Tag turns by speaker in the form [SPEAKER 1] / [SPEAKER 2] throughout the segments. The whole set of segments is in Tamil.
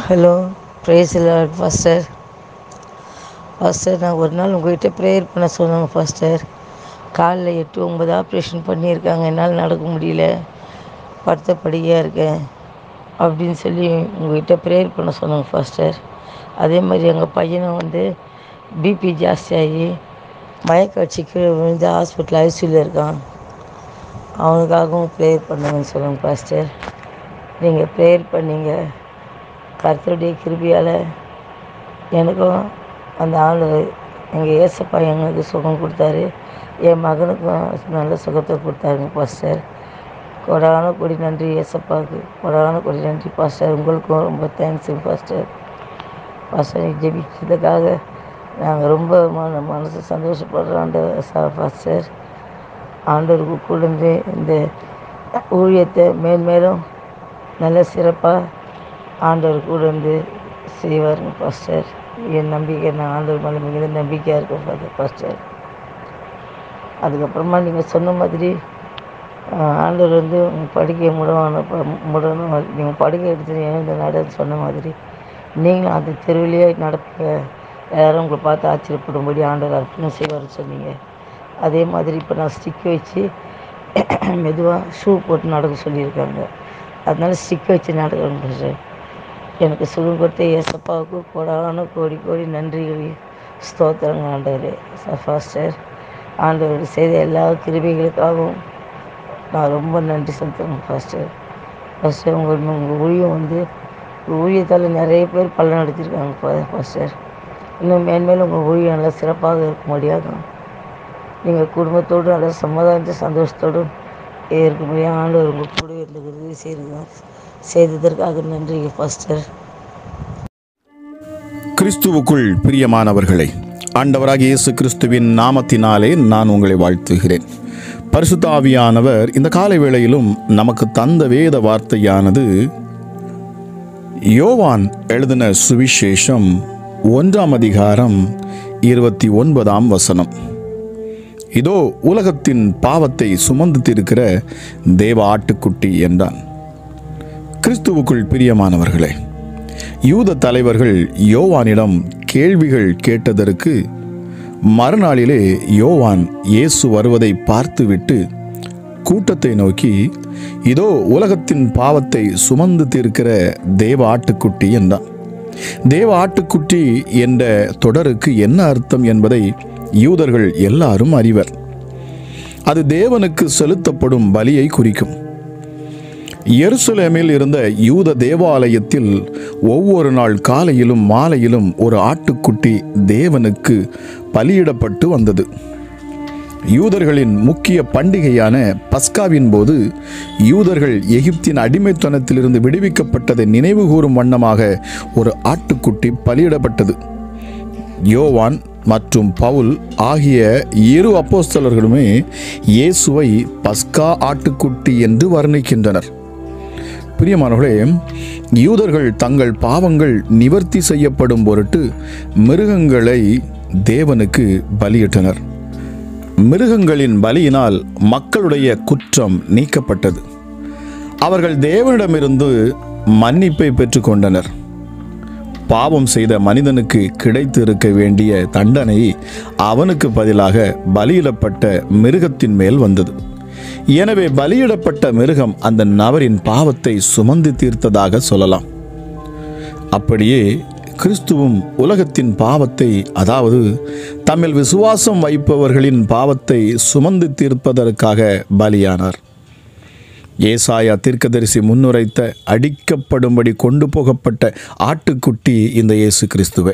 [SPEAKER 1] hello praise lord pastor pastor நான் ஒரு நாள் உங்கள்கிட்ட ப்ரேயர் பண்ண சொன்னாங்க பாஸ்டர் காலில் எட்டு ஒன்பது ஆப்ரேஷன் பண்ணியிருக்காங்க என்னால் நடக்க முடியல படுத்த படியாக இருக்கேன் அப்படின்னு சொல்லி உங்கள்கிட்ட ப்ரேயர் பண்ண சொன்னாங்க பாஸ்டர் அதே மாதிரி எங்கள் பையனை வந்து பிபி ஜாஸ்தியாகி மயக்க வச்சு கீழே விழுந்து ஹாஸ்பிட்டல் ஐசியூவில் இருக்கான் அவனுக்காகவும் ப்ரேயர் பண்ணுங்கன்னு சொல்லுங்கள் பாஸ்டர் நீங்கள் ப்ரேயர் பண்ணீங்க கர்த்தருடைய கிருபியால் எனக்கும் அந்த ஆள் எங்கள் ஏசப்பா எங்களுக்கு சுகம் கொடுத்தாரு என் மகனுக்கும் நல்ல சுகத்தை கொடுத்தாருங்க பாஸ்டர் கொடான கொடி நன்றி ஏசப்பாவுக்கு கொடான கொடி நன்றி பாஸ்டர் உங்களுக்கும் ரொம்ப தேங்க்ஸுங்க பாஸ்டர் பாஸ்டர் நீ ஜெபிச்சதுக்காக நாங்கள் ரொம்ப மன மனசு சந்தோஷப்படுறோம் ஆண்டவர் ச- பாஸ்டர் ஆண்டவருக்கு கூடந்து இந்த ஊழியத்தை மேன்மேலும் நல்ல சிறப்பாக ஆண்டவர் கூட இருந்து செய்வாருங்க பாஸ்டர் என் நம்பிக்கை நான் ஆண்டவர் மேலே மிகுந்த நம்பிக்கையாக இருக்கேன் ஃபாதர் பாஸ்டர் அதுக்கப்புறமா நீங்கள் சொன்ன மாதிரி ஆஹ், ஆண்டவர் வந்து உங்கள் படுக்கையை முடவான முடணும் நீங்கள் படுக்கை எடுத்து எழுந்து நடன்னு சொன்ன மாதிரி நீங்களும் அந்த தெருவிலேயே நடப்பீங்க எல்லாரும் உங்களை பார்த்து ஆச்சரியப்படும்படி ஆண்டவர் அர்ப்பணம் செய்வார்னு சொன்னீங்க அதே மாதிரி இப்போ நான் ஸ்டிக் வச்சு மெதுவாக ஷூ போட்டு நடக்க சொல்லியிருக்காங்க அதனால ஸ்டிக் வச்சு நடக்கணும் சார் எனக்கு சுகம் கொடுத்த ஏசப்பாவுக்கு கோடான கோடி கோடி நன்றிகள் ஸ்தோத்திரங்க ஆண்டவரே ஃபாஸ்டர் ஆண்டவர் செய்த எல்லா கிருபைகளுக்காகவும் நான் ரொம்ப நன்றி செலுத்துறேன் ஃபாஸ்டர் ஃபஸ்ட்டு உங்கள் உங்கள் ஊழியம் வந்து உங்கள் ஊழியத்தால் நிறைய பேர் பலன் அடைஞ்சிருக்காங்க ஃபாஸ்டர் இன்னும் மேன்மேலும் உங்கள் ஊழியம் நல்லா சிறப்பாக இருக்க முடியாதும் நீங்கள் குடும்பத்தோடு நல்ல சமாதானத்தை சந்தோஷத்தோடும் இருக்க முடியும் ஆண்டவர் உங்கள் கூட இருந்து உதவி செய்யுங்க செய்ததற்காக நன்றி பாஸ்டர்
[SPEAKER 2] கிறிஸ்துவுக்குள் பிரியமானவர்களே ஆண்டவராகிய இயேசு கிறிஸ்துவின் நாமத்தினாலே நான் உங்களை வாழ்த்துகிறேன் பரிசுத்த ஆவியானவர் இந்த காலை வேளையிலும் நமக்கு தந்த வேத வார்த்தையானது யோவான் எழுதின சுவிசேஷம் ஒன்றாம் அதிகாரம் இருபத்தி ஒன்பதாம் வசனம் இதோ உலகத்தின் பாவத்தை சுமந்து தீர்க்கிற தேவ ஆட்டுக்குட்டி என்றான் கிறிஸ்துவுக்குள் பிரியமானவர்களே யூத தலைவர்கள் யோவானிடம் கேள்விகள் கேட்டதற்கு மறுநாளிலே யோவான் இயேசு வருவதை பார்த்துவிட்டு கூட்டத்தை நோக்கி இதோ உலகத்தின் பாவத்தை சுமந்து தீர்க்கிற தேவ ஆட்டுக்குட்டி என்றான் தேவ ஆட்டுக்குட்டி என்ற தொடருக்கு என்ன அர்த்தம் என்பதை யூதர்கள் எல்லாரும் அறிவர் அது தேவனுக்கு செலுத்தப்படும் பலியை குறிக்கும் எருசலேமில் இருந்த யூத தேவாலயத்தில் ஒவ்வொரு நாள் காலையிலும் மாலையிலும் ஒரு ஆட்டுக்குட்டி தேவனுக்கு பலியிடப்பட்டு வந்தது யூதர்களின் முக்கிய பண்டிகையான பஸ்காவின் போது யூதர்கள் எகிப்தின் அடிமைத்தனத்திலிருந்து விடுவிக்கப்பட்டதை நினைவுகூரும் வண்ணமாக ஒரு ஆட்டுக்குட்டி பலியிடப்பட்டது யோவான் மற்றும் பவுல் ஆகிய இரு அப்போஸ்தலர்களுமே இயேசுவை பஸ்கா ஆட்டுக்குட்டி என்று வர்ணிக்கின்றனர் பிரியமானவர்களே யூதர்கள் தங்கள் பாவங்கள் நிவர்த்தி செய்யப்படும் பொருட்டு மிருகங்களை தேவனுக்கு பலியிட்டனர் மிருகங்களின் பலியினால் மக்களுடைய குற்றம் நீக்கப்பட்டது அவர்கள் தேவனிடமிருந்து மன்னிப்பை பெற்றுக்கொண்டனர் பாவம் செய்த மனிதனுக்கு கிடைத்து இருக்க வேண்டிய தண்டனை அவனுக்கு பதிலாக பலியிடப்பட்ட மிருகத்தின் மேல் வந்தது எனவே பலியிடப்பட்ட மிருகம் அந்த நபரின் பாவத்தை சுமந்து தீர்த்ததாக சொல்லலாம் அப்படியே கிறிஸ்துவும் உலகத்தின் பாவத்தை அதாவது தம்மில் விசுவாசம் வைப்பவர்களின் பாவத்தை சுமந்து தீர்ப்பதற்காக பலியானார் ஏசாயா தீர்க்கதரிசி முன்னுரைத்த அடிக்கப்படும்படி கொண்டு போகப்பட்ட ஆட்டுக்குட்டி இந்த இயேசு கிறிஸ்துவே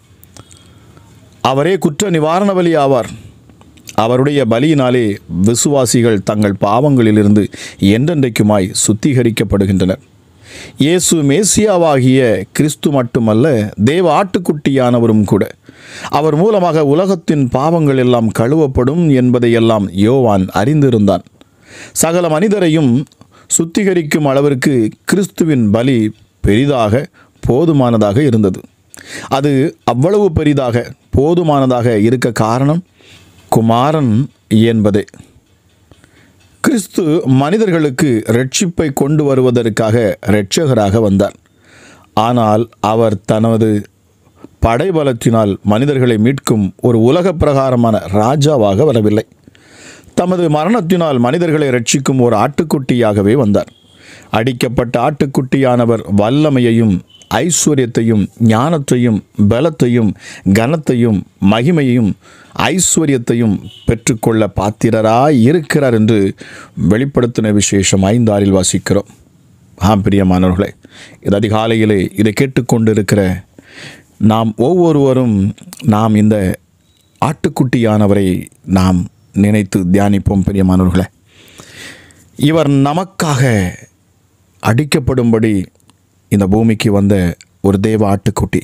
[SPEAKER 2] அவரே குற்ற நிவாரண பலி ஆவார் அவருடைய பலியினாலே விசுவாசிகள் தங்கள் பாவங்களிலிருந்து என்றென்றைக்குமாய் சுத்திகரிக்கப்படுகின்றனர் இயேசு மேசியாவாகிய கிறிஸ்து மட்டுமல்ல தேவ ஆட்டுக்குட்டியானவரும் கூட அவர் மூலமாக உலகத்தின் பாவங்கள் எல்லாம் கழுவப்படும் என்பதையெல்லாம் யோவான் அறிந்திருந்தான் சகல மனிதரையும் சுத்திகரிக்கும் அளவிற்கு கிறிஸ்துவின் பலி பெரிதாக போதுமானதாக இருந்தது அது அவ்வளவு பெரிதாக போதுமானதாக இருக்க காரணம் குமாரன் என்பதே கிறிஸ்து மனிதர்களுக்கு ரட்சிப்பை கொண்டு வருவதற்காக இரட்சகராக வந்தார் ஆனால் அவர் தனது படைபலத்தினால் மனிதர்களை மீட்கும் ஒரு உலக பிரகாரமான ராஜாவாக வரவில்லை தமது மரணத்தினால் மனிதர்களை ரட்சிக்கும் ஒரு ஆட்டுக்குட்டியாகவே வந்தார் அடிக்கப்பட்ட ஆட்டுக்குட்டியானவர் வல்லமையையும் ஐஸ்வர்யத்தையும் ஞானத்தையும் பலத்தையும் கனத்தையும் மகிமையையும் ஐஸ்வர்யத்தையும் பெற்றுக்கொள்ள பாத்திரராய் இருக்கிறார் என்று வெளிப்படுத்தின விசேஷம் ஐந்தாறில் வாசிக்கிறோம் ஆம் பிரியமானவர்களே இது அதிகாலையிலே இதை கேட்டுக்கொண்டிருக்கிற நாம் ஒவ்வொருவரும் நாம் இந்த ஆட்டுக்குட்டியானவரை நாம் நினைத்து தியானிப்போம் பிரியமானவர்களே இவர் நமக்காக அடிக்கப்படும்படி இந்த பூமிக்கு வந்த ஒரு தேவ ஆட்டுக்குட்டி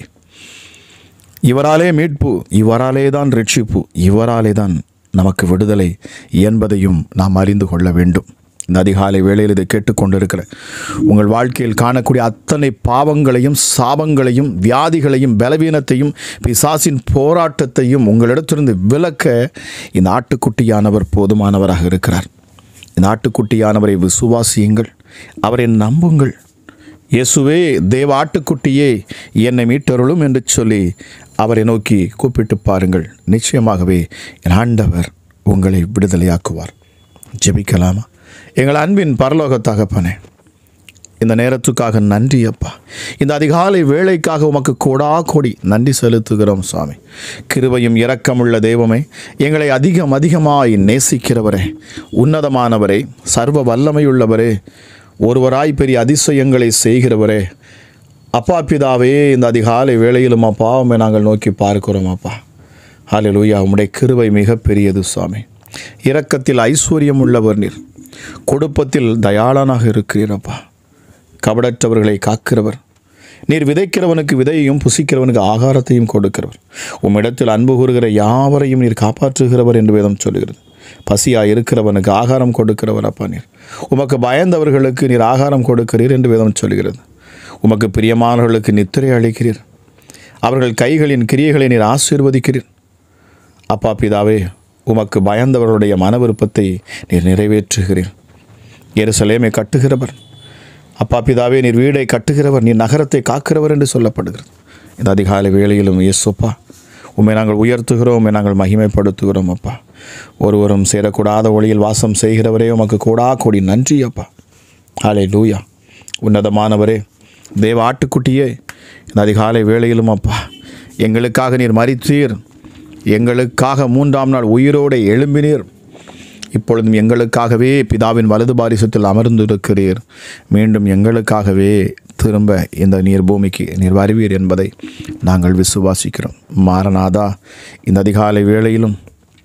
[SPEAKER 2] இவராலே மீட்பு இவராலே தான் ரட்சிப்பு இவராலே தான் நமக்கு விடுதலை என்பதையும் நாம் அறிந்து கொள்ள வேண்டும் இந்த அதிகாலை வேளையில் இதை கேட்டுக்கொண்டிருக்கிற உங்கள் வாழ்க்கையில் காணக்கூடிய அத்தனை பாவங்களையும் சாபங்களையும் வியாதிகளையும் பலவீனத்தையும் பிசாசின் போராட்டத்தையும் உங்களிடத்திலிருந்து விலக்க இந்த ஆட்டுக்குட்டியானவர் போதுமானவராக இருக்கிறார் இந்த ஆட்டுக்குட்டியானவரை விசுவாசியுங்கள் அவரை நம்புங்கள் இயேசுவே தேவ ஆட்டுக்குட்டியே என்னை மீட்டருளும் என்று சொல்லி அவரை நோக்கி கூப்பிட்டு பாருங்கள் நிச்சயமாகவே என் ஆண்டவர் உங்களை விடுதலையாக்குவார் ஜெபிக்கலாமா எங்கள் அன்பின் பரலோக தகப்பனே இந்த நேரத்துக்காக நன்றி அப்பா இந்த அதிகாலை வேலைக்காக உமக்கு கோடா கோடி நன்றி செலுத்துகிறோம் சுவாமி கிருபையும் இரக்கமுள்ள தெய்வமே எங்களை அதிகம் அதிகமாய் நேசிக்கிறவரே உன்னதமானவரே சர்வ வல்லமையுள்ளவரே ஒருவராய் பெரிய அதிசயங்களை செய்கிறவரே அப்பா பிதாவே இந்த அதிகாலை வேளையிலும் அப்பா உம்மை நாங்கள் நோக்கி பார்க்கிறோம் அப்பா ஹalleluya உம்முடைய கிருபை மிக பெரியது சுவாமி இரக்கத்தில் ஐஸ்வர்யம் உள்ளவர் நீர் கொடுப்பத்தில் தயாளனாக இருக்கிறீர் அப்பா கபடற்றவர்களை காக்கிறவர் நீர் விதைக்கிறவனுக்கு விதையையும் புசிக்கிறவனுக்கு ஆகாரத்தையும் கொடுக்கிறவர் உம்மிடத்தில் அன்பு கூறுகிற யாவரையும் நீர் காப்பாற்றுகிறவர் என்று வேதம் சொல்லுகிறது பசியாக இருக்கிறவனுக்கு ஆகாரம் கொடுக்கிறவர் அப்பா நீர் உமக்கு பயந்தவர்களுக்கு நீர் ஆகாரம் கொடுக்கிறீர் என்று வேதம் சொல்லுகிறது உமக்கு பிரியமானவர்களுக்கு நித்திரை அளிக்கிறீர் அவர்கள் கைகளின் கிரியைகளை நீர் ஆசீர்வதிக்கிறீர் அப்பா பிதாவே உமக்கு பயந்தவர்களுடைய மன விருப்பத்தை நீர் நிறைவேற்றுகிறீர் எருசலேமை கட்டுகிறவர் அப்பா பிதாவே நீர் வீடை கட்டுகிறவர் நீர் நகரத்தை காக்கிறவர் என்று சொல்லப்படுகிறது இந்த அதிகாலை வேளையிலும் இயேசுப்பா உம்மை நாங்கள் உயர்த்துகிறோம் உம்மை நாங்கள் மகிமைப்படுத்துகிறோம் அப்பா ஒருவரும் சேரக்கூடாத ஒளியில் வாசம் செய்கிறவரே உமக்கு கூடா கூடி நன்றி அப்பா ஹாலே லூயா உன்னதமானவரே தேவ ஆட்டுக்குட்டியே இந்த அதிகாலை வேளையிலும் அப்பா எங்களுக்காக நீர் மறித்தீர் எங்களுக்காக மூன்றாம் நாள் உயிரோடு எழும்பினீர் இப்பொழுதும் எங்களுக்காகவே பிதாவின் வலது பாரிசத்தில் அமர்ந்திருக்கிறீர் மீண்டும் எங்களுக்காகவே திரும்ப இந்த நீர் பூமிக்கு நீர் வருவீர் என்பதை நாங்கள் விசுவாசிக்கிறோம் மாரநாதா இந்த அதிகாலை வேளையிலும்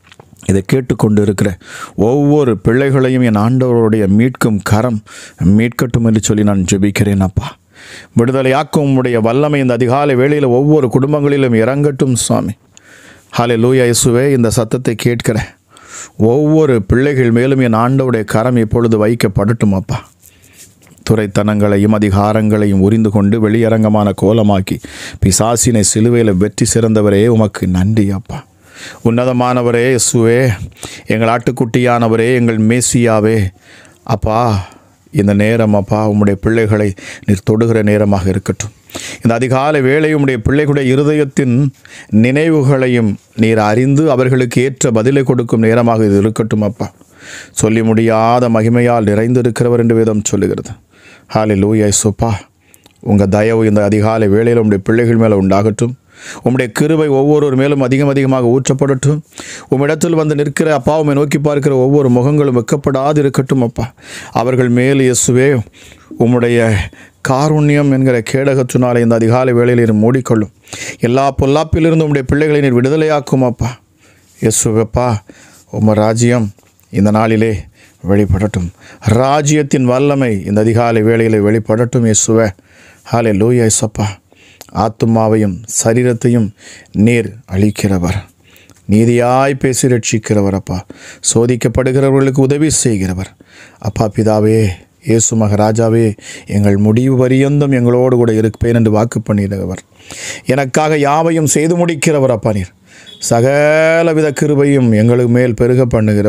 [SPEAKER 2] இதை கேட்டுக்கொண்டு இருக்கிற ஒவ்வொரு பிள்ளைகளையும் என் ஆண்டவருடைய மீட்கும் கரம் மீட்கட்டும் என்று சொல்லி நான் ஜெபிக்கிறேன் அப்பா விடுதலையாக்கும் உடைய வல்லமை இந்த அதிகாலை வேளையில் ஒவ்வொரு குடும்பங்களிலும் இறங்கட்டும் சுவாமி ஹாலே லூயா இயேசுவே இந்த சத்தத்தை கேட்கிற ஒவ்வொரு பிள்ளைகள் மேலும் என் ஆண்டவுடைய கரம் இப்பொழுது வைக்கப்படட்டும் அப்பா துறைத்தனங்களையும் அதிகாரங்களையும் உரிந்து கொண்டு வெளியரங்கமான கோலமாக்கி பிசாசினை சிலுவையில் வெற்றி சிறந்தவரே உமக்கு நன்றி அப்பா உன்னதமானவரே இயேசுவே எங்கள் ஆட்டுக்குட்டியானவரே எங்கள் மேசியாவே அப்பா இந்த நேரம் அப்பா உம்முடைய பிள்ளைகளை நீர் தொடுகிற நேரமாக இருக்கட்டும் இந்த அதிகாலை வேளை உம்முடைய பிள்ளைகளுடைய இருதயத்தின் நினைவுகளையும் நீர் அறிந்து அவர்களுக்கு ஏற்ற பதிலை கொடுக்கும் நேரமாக இது இருக்கட்டும் அப்பா சொல்லி முடியாத மகிமையால் நிறைந்திருக்கிறவர் என்று வேதம் சொல்லுகிறது ஹாலே லூயா சுப்பா உங்கள் தயவு இந்த அதிகாலை வேளையில் உம்முடைய பிள்ளைகள் மேலே உண்டாகட்டும் உம்முடைய கிருபை ஒவ்வொருவர் மேலும் அதிகம் அதிகமாக ஊற்றப்படட்டும் உம்மிடத்தில் வந்து நிற்கிற அப்பா உம்மை நோக்கி பார்க்கிற ஒவ்வொரு முகங்களும் வெக்கப்படாது இருக்கட்டும் அப்பா அவர்கள் மேல் இயேசுவே உம்முடைய காருண்யம் என்கிற கேடகத்தினாலே இந்த அதிகாலை வேளையில் நீர் மூடிக்கொள்ளும் எல்லா பொல்லாப்பிலிருந்து உம்முடைய பிள்ளைகளை நீர் விடுதலையாக்கும் அப்பா இயேசுவப்பா உம்ம ராஜ்யம் இந்த நாளிலே வெளிப்படட்டும் ராஜ்யத்தின் வல்லமை இந்த அதிகாலை வேளையில் வெளிப்படட்டும் இயேசுவே ஹாலே லூயா இயேசப்பா ஆத்துமாவையும் சரீரத்தையும் நீர் அளிக்கிறவர் நீதியாய் பேசி ரட்சிக்கிறவர் அப்பா சோதிக்கப்படுகிறவர்களுக்கு உதவி செய்கிறவர் அப்பா பிதாவே இயேசு மகராஜாவே எங்கள் முடிவு பரியந்தம் எங்களோடு கூட இருப்பேன் என்று வாக்கு பண்ணிடுகிறவர் எனக்காக யாவையும் செய்து முடிக்கிறவர் அப்பா நீர் சகலவித கிருபையும் எங்களுக்கு மேல் பெருக பண்ணுகிறவர்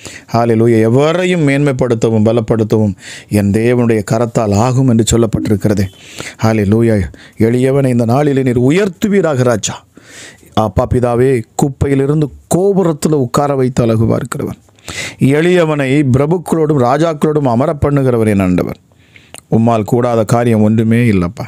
[SPEAKER 2] ஹalleluya எவரையும் மேன்மைப்படுத்தவும் பலப்படுத்தவும் என் தேவனுடைய கரத்தால் ஆகும் என்று சொல்லப்பட்டிருக்கிறது ஹalleluya எளியவனை இந்த நாளிலே நீர் உயர்த்துவீராக ராஜா அப்பா பிதாவே குப்பையிலிருந்து கோபுரத்தில் உட்கார வைத்து அழகு பார்க்கிறவன் எளியவனை பிரபுக்களோடும் ராஜாக்களோடும் அமர பண்ணுகிறவர் என் ஆண்டவர் உம்மால் கூடாத காரியம் ஒன்றுமே இல்லைப்பா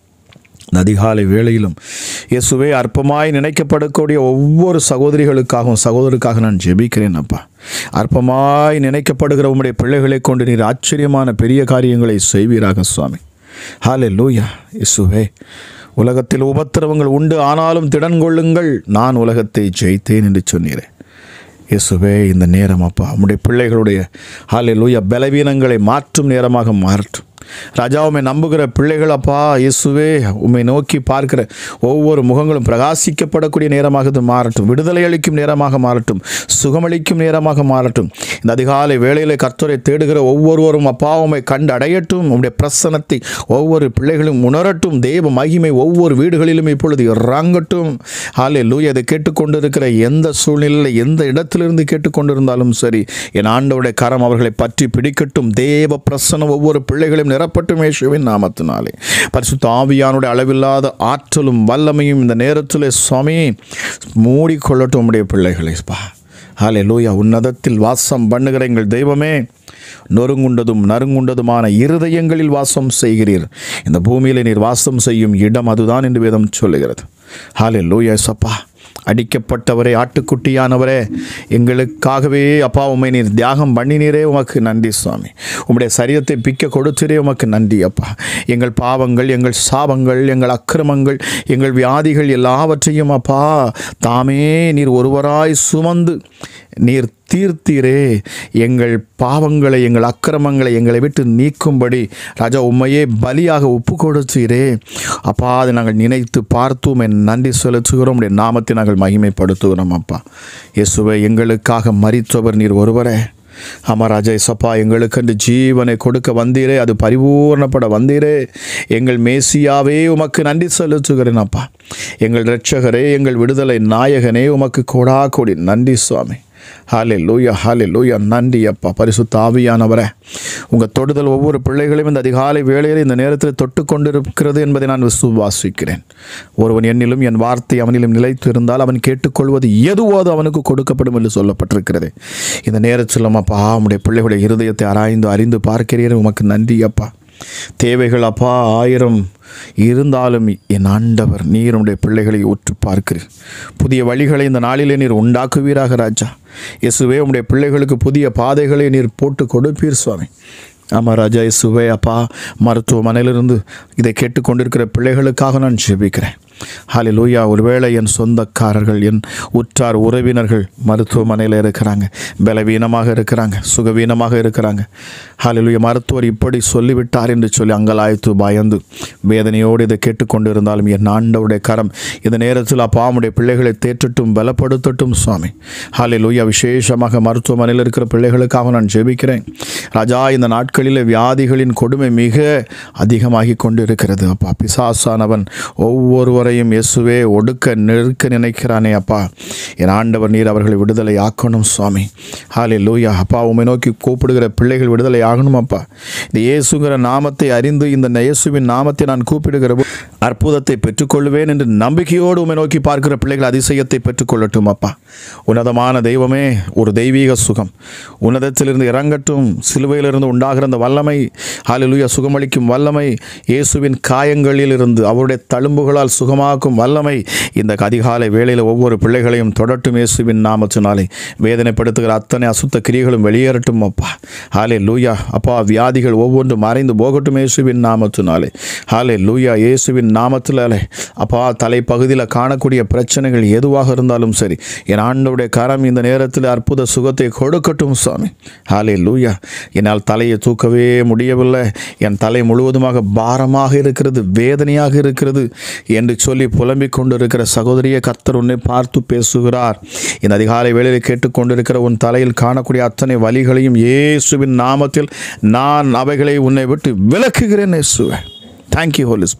[SPEAKER 2] இந்த அதிகாலை வேளையிலும் இயேசுவே அற்பமாய் நினைக்கப்படக்கூடிய ஒவ்வொரு சகோதரிகளுக்காகவும் சகோதரருக்காக நான் ஜெபிக்கிறேன் அப்பா அற்பமாய் நினைக்கப்படுகிற உம்முடைய பிள்ளைகளை கொண்டு நீர் ஆச்சரியமான பெரிய காரியங்களை செய்வீராக சுவாமி ஹாலே லூயா இயேசுவே உலகத்தில் உபத்திரவங்கள் உண்டு ஆனாலும் திடன் கொள்ளுங்கள் நான் உலகத்தை ஜெயித்தேன் என்று சொன்னீரே இயேசுவே இந்த நேரம் அப்பா உம்முடைய பிள்ளைகளுடைய ஹாலே லூயா பலவீனங்களை மாற்றும் நேரமாக மாறட்டும் ராஜா உம்மை நம்புகிற பிள்ளைகள் அப்பா இயேசுவே உம்மை நோக்கி பார்க்கிற ஒவ்வொரு முகங்களும் பிரகாசிக்கப்படக்கூடிய நேரமாக இது மாறட்டும் விடுதலை அளிக்கும் நேரமாக மாறட்டும் சுகமளிக்கும் நேரமாக மாறட்டும் இந்த அதிகாலை வேளையிலே கர்த்தரை தேடுகிற ஒவ்வொருவரும் அப்பா உம்மை கண்டு அடையட்டும் உம்முடைய பிரசனத்தை ஒவ்வொரு பிள்ளைகளும் உணரட்டும் தேவ மகிமை ஒவ்வொரு வீடுகளிலும் இப்பொழுது இறங்கட்டும் ஹாலே லூயா இதை கேட்டுக்கொண்டிருக்கிற எந்த சூழ்நிலையில் எந்த இடத்திலிருந்து கேட்டுக்கொண்டிருந்தாலும் சரி என் ஆண்டவுடைய கரம் அவர்களை பற்றி பிடிக்கட்டும் தேவ பிரசனம் ஒவ்வொரு பிள்ளைகளையும் நிரப்பட்டும் இயேசுவின் நாமத்தினாலே பரிசுத்த ஆவியானுடைய அளவில்லாத ஆற்றலும் வல்லமையும் இந்த நேரத்தில் சுவாமி மூடிக்கொள்ளட்டும் உம்முடைய பிள்ளைகளை பா ஹாலே லூயா உன்னதத்தில் வாசம் பண்ணுகிற எங்கள் தெய்வமே நொறுங்குண்டதும் நறுங்குண்டதுமான இருதயங்களில் வாசம் செய்கிறீர் இந்த பூமியில் நீர் வாசம் செய்யும் இடம் அதுதான் என்று வேதம் சொல்லுகிறது ஹாலே லூயா சப்பா அடிக்கப்பட்டவரே ஆட்டுக்குட்டியானவரே எங்களுக்காகவே அப்பா உம்மை நீர் தியாகம் பண்ணினீரே உமக்கு நன்றி சுவாமி உம்முடைய சரீரத்தை பிக்க கொடுத்தீரே உமக்கு நன்றி அப்பா எங்கள் பாவங்கள் எங்கள் சாபங்கள் எங்கள் அக்கிரமங்கள் எங்கள் வியாதிகள் எல்லாவற்றையும் அப்பா தாமே நீர் ஒருவராய் சுமந்து நீர் தீர்த்தீரே எங்கள் பாவங்களை எங்கள் அக்கிரமங்களை எங்களை விட்டு நீக்கும்படி ராஜா உண்மையே பலியாக ஒப்பு கொடுத்தீரே அப்பா அதை நாங்கள் நினைத்து பார்த்தோம் என் நன்றி செலுத்துகிறோம் உடைய நாமத்தை நாங்கள் மகிமைப்படுத்துகிறோம் அப்பா இயேசுவை எங்களுக்காக மறித்தவர் நீர் ஒருவரே ஆமாம் ராஜா இசப்பா எங்களுக்கென்று ஜீவனை கொடுக்க வந்தீரே அது பரிபூர்ணப்பட வந்தீரே எங்கள் மேசியாவே உமக்கு நன்றி செலுத்துகிறேன் அப்பா எங்கள் இரட்சகரே எங்கள் விடுதலை நாயகனே உமக்கு கொடா கொடி நன்றி சுவாமி ஹாலே லூயா ஹாலே லூயா நன்றி அப்பா பரிசுத்த ஆவியானவரே உங்கள் தொடுதல் ஒவ்வொரு பிள்ளைகளையும் இந்த அதிகாலை வேளையில் இந்த நேரத்தில் தொட்டு கொண்டிருக்கிறது என்பதை நான் விசுவாசிக்கிறேன் ஒருவன் என்னிலும் என் வார்த்தை அவனிலும் நிலைத்து இருந்தால் அவன் கேட்டுக்கொள்வது எதுவோ அது அவனுக்கு கொடுக்கப்படும் என்று சொல்லப்பட்டிருக்கிறது இந்த நேரத்தில் அப்பா உம்முடைய பிள்ளைகளுடைய இருதயத்தை ஆராய்ந்து அறிந்து பார்க்கிறீர் உமக்கு நன்றி அப்பா தேவைகள் அப்பா ஆயிரம் இருந்தாலும் என் ஆண்டவர் நீர் உடைய பிள்ளைகளை உற்று பார்க்கிறீர் புதிய வழிகளை இந்த நாளிலே நீர் உண்டாக்குவீராக ராஜா இயேசுவே உம்முடைய பிள்ளைகளுக்கு புதிய பாதைகளை நீர் போட்டு கொடுப்பீர் சுவாமி ஆமாம் ராஜா இயேசுவே அப்பா மருத்துவமனையிலிருந்து இதை கேட்டுக்கொண்டிருக்கிற பிள்ளைகளுக்காக நான் ஜெபிக்கிறேன் ஹாலி லூயா ஒருவேளை என் சொந்தக்காரர்கள் என் உற்றார் உறவினர்கள் மருத்துவமனையில் இருக்கிறாங்க பலவீனமாக இருக்கிறாங்க சுகவீனமாக இருக்கிறாங்க ஹாலி லூயா மருத்துவர் இப்படி சொல்லிவிட்டார் என்று சொல்லி அங்கலாய்த்து பயந்து வேதனையோடு இதை கேட்டுக்கொண்டு இருந்தாலும் என் ஆண்டவுடைய கரம் இந்த நேரத்தில் அப்பாவுடைய பிள்ளைகளை தேற்றட்டும் பலப்படுத்தட்டும் சுவாமி ஹாலி லூயா விசேஷமாக மருத்துவமனையில் இருக்கிற பிள்ளைகளுக்காக நான் ஜெபிக்கிறேன் ராஜா இந்த நாட்களில் வியாதிகளின் கொடுமை மிக அதிகமாகி கொண்டு இருக்கிறது அப்பா பிசாசானவன் ஒவ்வொருவரையும் இயேசுவே ஒடுக்க நெருக்க நினைக்கிறானே அப்பா என் ஆண்டவர் நீர் அவர்களை விடுதலை ஆக்கணும் சுவாமி ஹாலே லூயா அப்பா உம்மை நோக்கி கூப்பிடுகிற பிள்ளைகள் விடுதலை ஆகணும் அப்பா இந்த இயேசுங்கிற நாமத்தை அறிந்து இந்த இயேசுவின் நாமத்தை நான் கூப்பிடுகிற போது அற்புதத்தை பெற்றுக்கொள்வேன் என்று நம்பிக்கையோடு உம்மை நோக்கி பார்க்கிற பிள்ளைகள் அதிசயத்தை பெற்றுக்கொள்ளட்டும் அப்பா உன்னதமான தெய்வமே ஒரு தெய்வீக சுகம் உன்னதத்திலிருந்து இறங்கட்டும் சிலுவையிலிருந்து உண்டாகிற அந்த வல்லமை ஹalleluya சுகமளிக்கும் வல்லமை இயேசுவின் காயங்களில் இருந்து அவருடைய தழும்புகளால் சுகமாக்கும் வல்லமை இந்த அதிகாலை வேளையில் ஒவ்வொரு பிள்ளைகளையும் தொடட்டும் இயேசுவின் நாமத்தினாலே வேதனைப்படுத்துகிற அத்தனை அசுத்த கிரியைகளும் வெளியேறட்டும் அப்பா ஹாலே லூயா அப்பா வியாதிகள் ஒவ்வொன்றும் மறைந்து போகட்டும் இயேசுவின் நாமத்தினாலே ஹாலே லூயா இயேசுவின் நாமத்தினாலே அப்பா தலைப்பகுதியில் காணக்கூடிய பிரச்சனைகள் எதுவாக இருந்தாலும் சரி என் ஆண்டவுடைய கரம் இந்த நேரத்தில் அற்புத சுகத்தை கொடுக்கட்டும் சுவாமி ஹாலே லூயா என்னால் தலையை தூக்கவே முடியவில்லை என் தலை முழுவதுமாக பாரமாக இருக்கிறது வேதனையாக இருக்கிறது என்று சொல்லி புலம்பிக் கொண்டிருக்கிற சகோதரியை கர்த்தர் உன்னை பார்த்து பேசுகிறார் இந்த அதிகாலை வேளையில் கேட்டுக்கொண்டிருக்கிற உன் தலையில் காணக்கூடிய அத்தனை வலிகளையும் இயேசுவின் நாமத்தில் நான் அவைகளை உன்னை விட்டு விலக்குகிறேன் இயேசுவே தேங்க்யூ ஹோலி ஸ்பிரிட்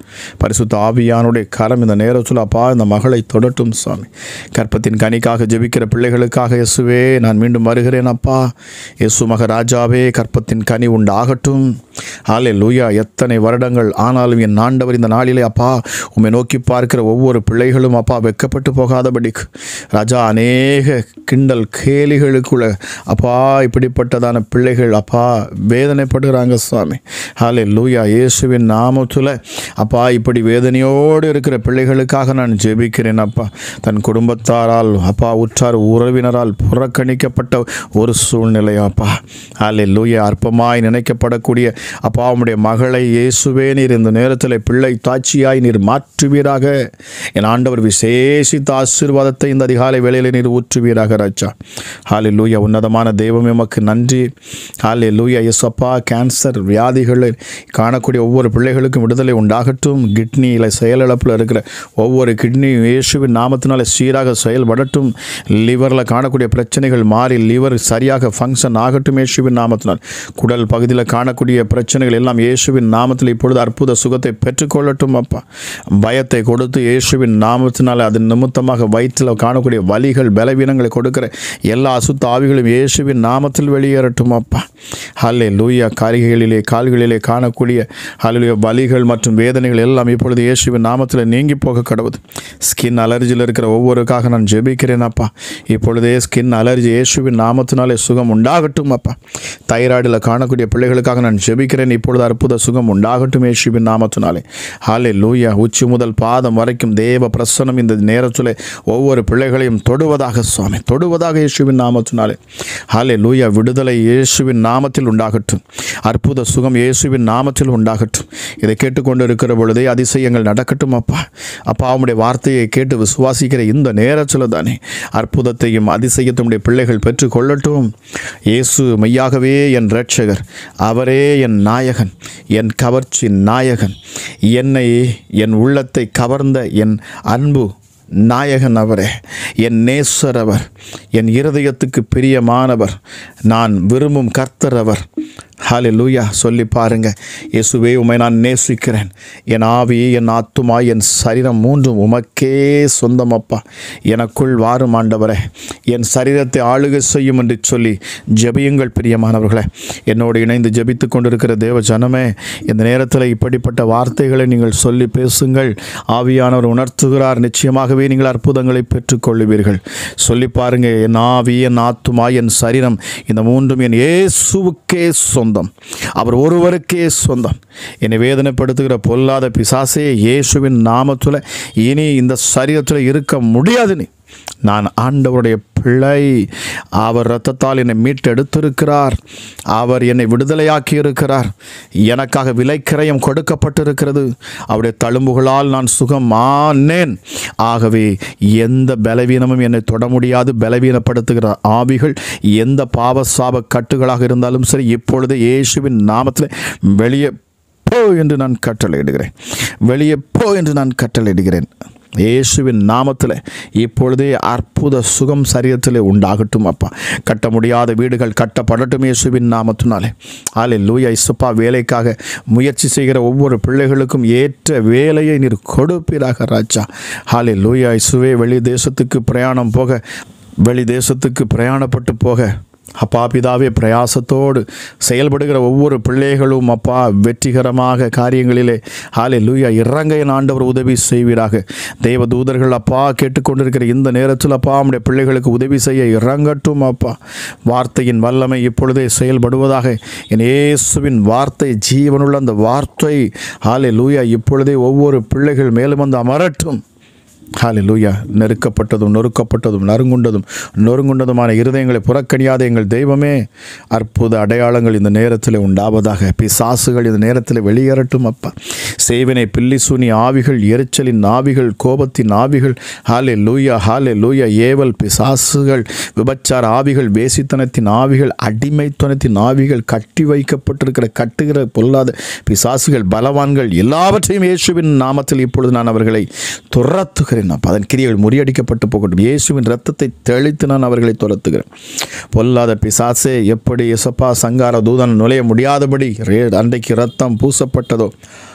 [SPEAKER 2] பரிசுத்த ஆவியானுடைய கரம் இந்த நேரத்தில் அப்பா இந்த மகளை தொடட்டும் சுவாமி கற்பத்தின் கனிக்காக ஜெபிக்கிற பிள்ளைகளுக்காக இயேசுவே நான் மீண்டும் வருகிறேன் அப்பா இயேசு மகராஜாவே கற்பத்தின் கனி உண்டாகட்டும் ஆலே லூயா எத்தனை வருடங்கள் ஆனாலும் என் ஆண்டவர் இந்த நாளிலே அப்பா உம்மை நோக்கி பார்க்கிற ஒவ்வொரு பிள்ளைகளும் அப்பா வெக்கப்பட்டு போகாதபடிக்கு ராஜா அநேக கிண்டல் கேலிகளுக்குள்ள அப்பா இப்படிப்பட்டதான பிள்ளைகள் அப்பா வேதனைப்படுகிறாங்க சுவாமி ஹாலே லூயா இயேசுவின் நாமத்தில் அப்பா இப்படி வேதனையோடு இருக்கிற பிள்ளைகளுக்காக நான் ஜெபிக்கிறேன் அப்பா தன் குடும்பத்தாரால் அப்பா உற்றார் உறவினரால் புறக்கணிக்கப்பட்ட ஒரு சூழ்நிலை அப்பா ஹாலே லூயா அற்பமாய் நினைக்கப்படக்கூடிய அப்பா உம்முடைய மகளை இயேசுவே நீர் இந்த நேரத்தில் பிள்ளை தாட்சியாய் நீர் மாற்றுவீராக என் ஆண்டவர் விசேஷித்த ஆசீர்வாதத்தை இந்த அதிகாலை வேளையில் நீர் ஊற்றுவீராக ராஜா ஹாலே லூயா உன்னதமான தெய்வம் எமக்கு நன்றி ஹாலே லூயா எஸ் அப்பா கேன்சர் வியாதிகளில் காணக்கூடிய ஒவ்வொரு பிள்ளைகளுக்கும் விடுதலை உண்டாகட்டும் கிட்னியில் செயலிழப்பில் இருக்கிற ஒவ்வொரு கிட்னியும் இயேசுவின் நாமத்தினால சீராக செயல்படட்டும் லிவரில் காணக்கூடிய பிரச்சனைகள் மாறி லிவர் சரியாக ஃபங்க்ஷன் ஆகட்டும் இயேசுவின் நாமத்தினால் குடல் பகுதியில் காணக்கூடிய பிரச்சனைகள் எல்லாம் இயேசுவின் நாமத்தில் இப்பொழுது அற்புத சுகத்தை பெற்றுக்கொள்ளட்டும் அப்பா பயத்தை கொடுத்து இயேசுவின் நாமத்தினால் அதன் நிமித்தமாக வயிற்றில் காணக்கூடிய வலிகள் பலவீனங்களை கொடுக்கிற எல்லா அசுத்த ஆவிகளும் இயேசுவின் நாமத்தில் வெளியேறட்டும் அப்பா ஹல்லே லூயா காரிகைகளிலே கால்களிலே காணக்கூடிய ஹல்லுயா வலிகள் மற்றும் வேதனைகள் எல்லாம் இப்பொழுது இயேசுவின் நாமத்தில் நீங்கி போக கடவுது ஸ்கின் அலர்ஜியில் இருக்கிற ஒவ்வொருக்காக நான் ஜெபிக்கிறேன் அப்பா இப்பொழுதே ஸ்கின் அலர்ஜி இயேசுவின் நாமத்தினாலே சுகம் உண்டாகட்டும் அப்பா தைராய்டில் காணக்கூடிய பிள்ளைகளுக்காக நான் ஜெபிக்கிறேன் இப்பொழுது அற்புத சுகம் உண்டாகட்டும் இயேசுவின் நாமத்தினாலே ஹாலே லூயா உச்சி முதல் பாதம் வரைக்கும் தேவ பிரசனம் இந்த நேரத்தில் ஒவ்வொரு பிள்ளைகளையும் தொடுவதாக சுவாமி தொடுவதாக இயேசுவின் நாமத்தினாலே ஹாலே லூயா விடுதலை இயேசுவின் நாமத்தில் உண்டாகட்டும் அற்புத சுகம் இயேசுவின் நாமத்தில் உண்டாகட்டும் இதை கேட்டுக்கொண்டு இருக்கிற பொழுதே அதிசயங்கள் நடக்கட்டும் அப்பா அப்பா அவனுடைய வார்த்தையை கேட்டு விசுவாசிக்கிற இந்த நேரத்தில் தானே அற்புதத்தையும் அதிசயத்தினுடைய பிள்ளைகள் பெற்றுக்கொள்ளட்டும் இயேசு மெய்யாகவே என் இரட்சகர் அவரே என் நாயகன் என் கவர்ச்சி நாயகன் என்னை என் உள்ளத்தை கவர்ந்த என் அன்பு நாயகன் அவரே என் நேசர் அவர் என் இருதயத்துக்கு பிரியமானவர் நான் விரும்பும் கர்த்தர் அவர் ஹாலே லூயா சொல்லி பாருங்க இயேசுவே உமை நான் நேசிக்கிறேன் என் ஆவி என் ஆத்துமா என் சரீரம் மூன்றும் உமக்கே சொந்தமப்பா எனக்குள் வாரும் ஆண்டவரே என் சரீரத்தை ஆளுகை செய்யும் என்று சொல்லி ஜெபியுங்கள் பிரியமானவர்களே என்னோடு இணைந்து ஜெபித்து கொண்டிருக்கிற தேவ ஜனமே இந்த நேரத்தில் இப்படிப்பட்ட வார்த்தைகளை நீங்கள் சொல்லி பேசுங்கள் ஆவியானவர் உணர்த்துகிறார் நிச்சயமாகவே நீங்கள் அற்புதங்களை பெற்றுக்கொள்ளுவீர்கள் சொல்லி பாருங்க என் ஆவி என் ஆத்துமா என் சரீரம் இந்த மூன்றும் என் இயேசுவுக்கே சொந்தம் அவர் ஒருவருக்கே சொந்தம் என்னை வேதனைப்படுத்துகிற பொல்லாத பிசாசே இயேசுவின் நாமத்தில் இனி இந்த சரீரத்தில் இருக்க முடியாது நீ நான் ஆண்டவருடைய பிள்ளை அவர் இரத்தத்தால் என்னை மீட்டெடுத்திருக்கிறார் அவர் என்னை விடுதலையாக்கி இருக்கிறார் எனக்காக விலைக்கிரயம் கொடுக்கப்பட்டிருக்கிறது அவருடைய தழும்புகளால் நான் சுகமானேன் ஆகவே எந்த பலவீனமும் என்னை தொட முடியாது பலவீனப்படுத்துகிற ஆவிகள் எந்த பாவ சாப கட்டுகளாக இருந்தாலும் சரி இப்பொழுது இயேசுவின் நாமத்தில் வெளியே போ என்று நான் கட்டளையிடுகிறேன் வெளியே போ என்று நான் கட்டளையிடுகிறேன் இயேசுவின் நாமத்தில் இப்பொழுதே அற்புத சுகம் சரீரத்தில் உண்டாகட்டும் அப்பா கட்ட முடியாத வீடுகள் கட்டப்படட்டும் இயேசுவின் நாமத்தினாலே ஆலே லூயா இசுப்பா வேலைக்காக முயற்சி செய்கிற ஒவ்வொரு பிள்ளைகளுக்கும் ஏற்ற வேலையை நீர் கொடுப்பீராக ராஜா ஆலே லூயா இசுவே வெளி தேசத்துக்கு பிரயாணம் போக வெளி தேசத்துக்கு பிரயாணப்பட்டு போக அப்பா பிதாவே பிரயாசத்தோடு செயல்படுகிற ஒவ்வொரு பிள்ளைகளும் அப்பா வெற்றிகரமாக காரியங்களிலே ஹாலே லூயா இறங்க என் ஆண்டவர் உதவி செய்வீராக தேவ தூதர்கள் அப்பா கேட்டுக்கொண்டிருக்கிற இந்த நேரத்தில் அப்பா நம்முடைய பிள்ளைகளுக்கு உதவி செய்ய இறங்கட்டும் அப்பா வார்த்தையின் வல்லமை இப்பொழுதே செயல்படுவதாக என் இயேசுவின் வார்த்தை ஜீவனுள்ள அந்த வார்த்தை ஹாலே லூயா இப்பொழுதே ஒவ்வொரு பிள்ளைகள் மேலும் வந்து அமரட்டும் ஹாலே லூயா நெருக்கப்பட்டதும் நொறுக்கப்பட்டதும் நறுங்குண்டதும் நொறுங்குண்டதுமான இருதயங்களை புறக்கணியாத எங்கள் தெய்வமே அற்புத அடையாளங்கள் இந்த நேரத்தில் உண்டாவதாக பிசாசுகள் இந்த நேரத்தில் வெளியேறட்டும் அப்பா சேவினை பில்லி சூனி ஆவிகள் எரிச்சலின் ஆவிகள் கோபத்தின் ஆவிகள் ஹாலே லூயா ஹாலே லூயா ஏவல் பிசாசுகள் விபச்சார ஆவிகள் வேசித்தனத்தின் ஆவிகள் அடிமைத்தனத்தின் ஆவிகள் கட்டி வைக்கப்பட்டிருக்கிற கட்டுகிற பொல்லாத பிசாசுகள் பலவான்கள் எல்லாவற்றையும் இயேசுவின் நாமத்தில் இப்பொழுது நான் அவர்களை துரத்துகிறேன் அப்பா அதன் கிரியைகள் முறியடிக்கப்பட்டு போகட்டும் இயேசுவின் ரத்தத்தை தெளித்து நான் அவர்களை துரத்துகிறேன் பொல்லாத பிசாசே எப்படி எசப்பா சங்கார தூதன் நுழைய முடியாதபடி ரே அன்றைக்கு ரத்தம் பூசப்பட்டதோ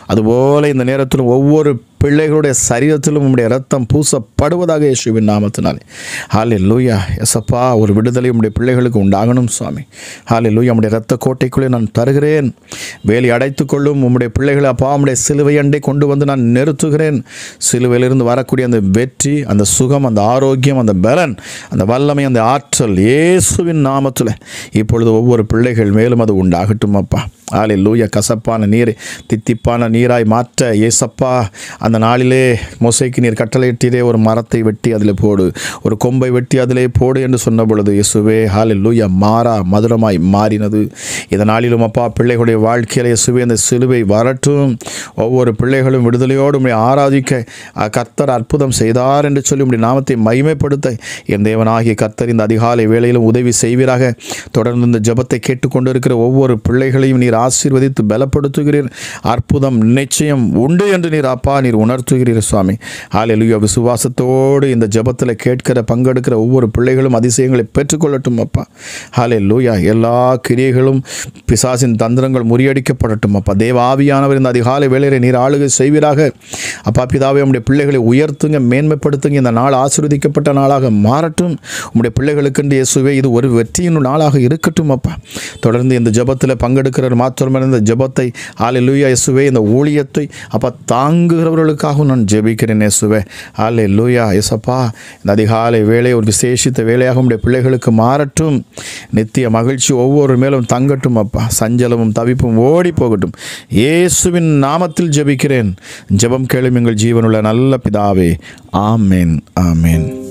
[SPEAKER 2] அதுபோல இந்த நேரத்தில் ஒவ்வொரு பிள்ளைகளுடைய சரீரத்திலும் உம்முடைய ரத்தம் பூசப்படுவதாக இயேசுவின் நாமத்தினாலே ஹாலே லூயா எசப்பா ஒரு விடுதலை உம்முடைய பிள்ளைகளுக்கு உண்டாகணும் சுவாமி ஹாலே லூயா உம்முடைய ரத்த கோட்டைக்குள்ளே நான் தருகிறேன் வேலி அடைத்துக் கொள்ளும் உம்முடைய பிள்ளைகளை அப்பா உம்முடைய சிலுவை அண்டை கொண்டு வந்து நான் நிறுத்துகிறேன் சிலுவையிலிருந்து வரக்கூடிய அந்த வெற்றி அந்த சுகம் அந்த ஆரோக்கியம் அந்த பலன் அந்த வல்லமை அந்த ஆற்றல் இயேசுவின் நாமத்தில் இப்பொழுது ஒவ்வொரு பிள்ளைகள் மேலும் அது உண்டாகட்டும் அப்பா ஆலே லூயா கசப்பான நீரை தித்திப்பான நீராய் மாற்ற ஏசப்பா அந்த நாளிலே மோசைக்கு நீர் கட்டளையிட்டீரே ஒரு மரத்தை வெட்டி அதில் போடு ஒரு கொம்பை வெட்டி அதிலே போடு என்று சொன்ன பொழுது இயேசுவே ஹாலே லூயா மாறா மதுரமாய் மாறினது இந்த நாளிலும் அப்பா பிள்ளைகளுடைய வாழ்க்கையில் இயேசுவே அந்த சிலுவை வரட்டும் ஒவ்வொரு பிள்ளைகளும் விடுதலையோடு உம்மை ஆராதிக்க அஹ், கர்த்தர் அற்புதம் செய்தார் என்று சொல்லி உம்முடைய நாமத்தை மகிமைப்படுத்த என் தேவனாகிய கர்த்தர் இந்த அதிகாலை வேளையிலும் உதவி செய்வீராக தொடர்ந்து இந்த ஜெபத்தை கேட்டுக்கொண்டிருக்கிற ஒவ்வொரு பிள்ளைகளையும் நீர் ஆசீர்வதித்து பலப்படுத்துகிறீர் அற்புதம் நிச்சயம் உண்டு என்று நீர் அப்பா நீர் உணர்த்துகிறீர் சுவாமி ஹalleluya விசுவாசத்தோடு இந்த ஜெபத்தில் கேட்கிற பங்கெடுக்கிற ஒவ்வொரு பிள்ளைகளும் அதிசயங்களை பெற்றுக்கொள்ளட்டும் அப்பா ஹalleluya எல்லா கிரியைகளும் பிசாசின் தந்திரங்கள் முறியடிக்கப்படட்டும் அப்பா தேவ ஆவியானவர் இந்த அதிகாலை வேளையிலே நீர் ஆளுகை செய்வீராக அப்பா பிதாவே உம்முடைய பிள்ளைகளை உயர்த்துங்க மேன்மைப்படுத்துங்க இந்த நாள் ஆசீர்வதிக்கப்பட்ட நாளாக மாறட்டும் உம்முடைய பிள்ளைகளுக்கென்று இயேசுவே இது ஒரு வெற்றியின் நாளாக இருக்கட்டும் அப்பா தொடர்ந்து இந்த ஜெபத்தில் பங்கெடுக்கிற மாத்திரமே இந்த ஜெபத்தை ஆலை இயேசுவே இந்த ஊழியத்தை அப்பா தாங்குகிறவர்களுக்காகவும் நான் ஜெபிக்கிறேன் இயேசுவே ஆலை லூயா இயேசப்பா இந்த அதிகாலை வேலை ஒரு விசேஷித்த வேலையாக உம்முடைய பிள்ளைகளுக்கு மாறட்டும் நித்திய மகிழ்ச்சி ஒவ்வொரு மேலும் தங்கட்டும் அப்பா சஞ்சலமும் தவிப்பும் ஓடி போகட்டும் இயேசுவின் நாமத்தில் ஜெபிக்கிறேன் ஜெபம் கேளும் எங்கள் ஜீவனுள்ள நல்ல பிதாவே ஆமேன் ஆமேன்